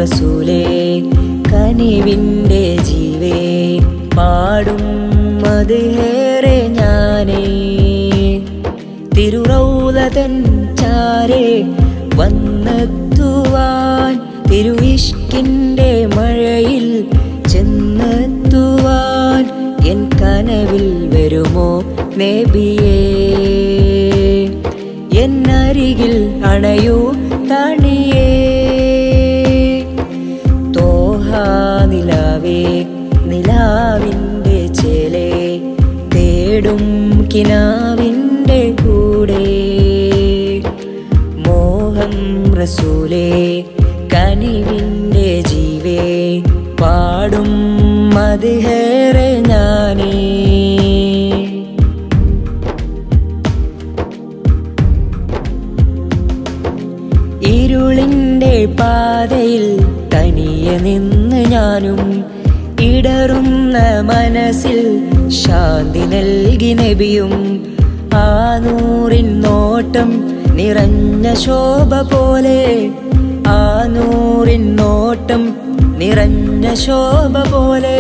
റസൂലേ കനിവിൻ്റെ ജീവേ പാടും മതേറെ ഞാനേ തിരുറൗലതൻ ചാരേ വന്നെത്തുവാൻ തിരുവിഷ്കിൻ്റെ മഴയിൽ ചെന്നെത്തുവാൻ എൻ കനവിൽ വരുമോ നബിയേ എന്നരികിൽ അണയൂ തണിയേ തോഹാ നിലാവേ നിലാവിൻ്റെ ചേലേ തേടും കിനാവിൻ്റെ കൂടെ മോഹം റസൂലേ കനിവിൻ്റെ ജീവേ പാടും മതിഹേറെ ഞാനേ ഇരുളിൻ്റെ പാതയിൽ തനിയെ നിന്ന് ഞാനും ഇടറുന്ന മനസ്സിൽ ശാന്തി നൽകി നബിയും ആ നൂറിൻ നോട്ടം നിറഞ്ഞ ശോഭ പോലെ ആ നൂറിൻ നോട്ടം നിറഞ്ഞ ശോഭ പോലെ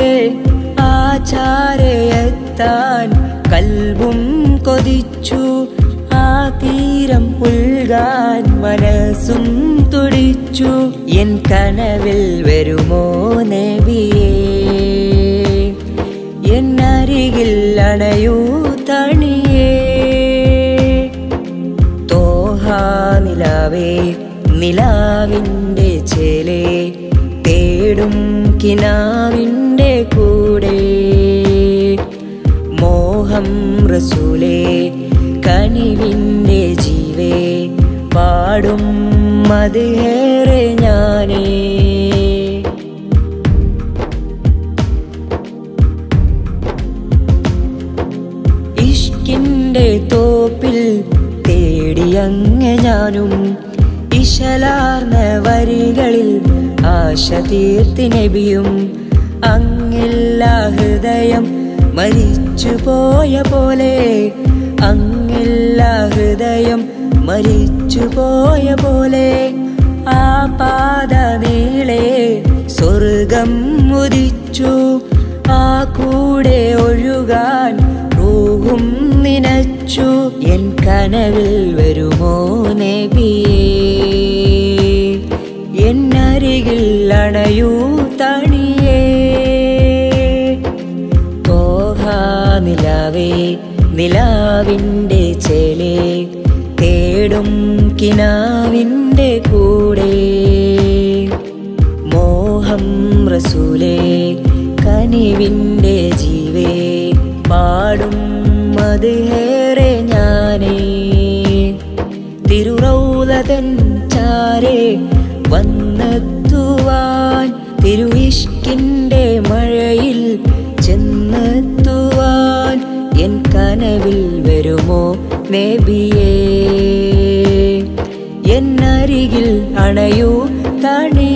ആചാരയെത്താൻ കൽബും കൊതിച്ചു ആ തീരം ഉൾകാൻ മനസ്സും തുടിച്ചു എൻ കനവിൽ വരുമോ നബിയേ എന്നരികിൽ അണയൂ തണിയേ തോഹാ നിലാവേ നിലാവിൻ്റെ ചേലേ തേടും കിനാവിൻ്റെ കൂടെ മോഹം റസൂലേ കനിവിൻ്റെ ജീവേ പാടും മതിയേറെ ഞാനേ ഇഷ്കിൻ്റെ തോപ്പിൽ തേടിയങ്ങ ഞാനും ഇശലാർന്ന വരികളിൽ ആശ തീർത്തി നബിയും അങ്ങില്ലാ ഹൃദയം മരിച്ചു പോയ പോലെ അങ്ങില്ലാ ഹൃദയം മരിച്ചു പോയ പോലെ ആ പാത നീളെ സ്വർഗം ഉദിച്ചു ആ കൂടെ ഒഴുകാൻ റൂഹും നിനച്ചു എൻ കനവിൽ വരുമോ നബിയേ എന്നരികിൽ അണയൂ തണിയേ തോഹാ നിലാവേ നിലാവിൻ്റെ ചേലേ തേടും കിനാവിൻ്റെ കൂടെ മോഹം റസൂലേ കനിവിൻ്റെ ജീവേ പാടും മതിയേറെ ഞാനേ തിരുറൗലതൻ ചാരേ വന്നെത്തുവാൻ തിരുവിഷ്കിൻ്റെ മഴയിൽ ചെന്നെത്തുവാൻ എൻ കനവിൽ വരുമോ നബിയേ എന്നരികിൽ അണയൂ തണി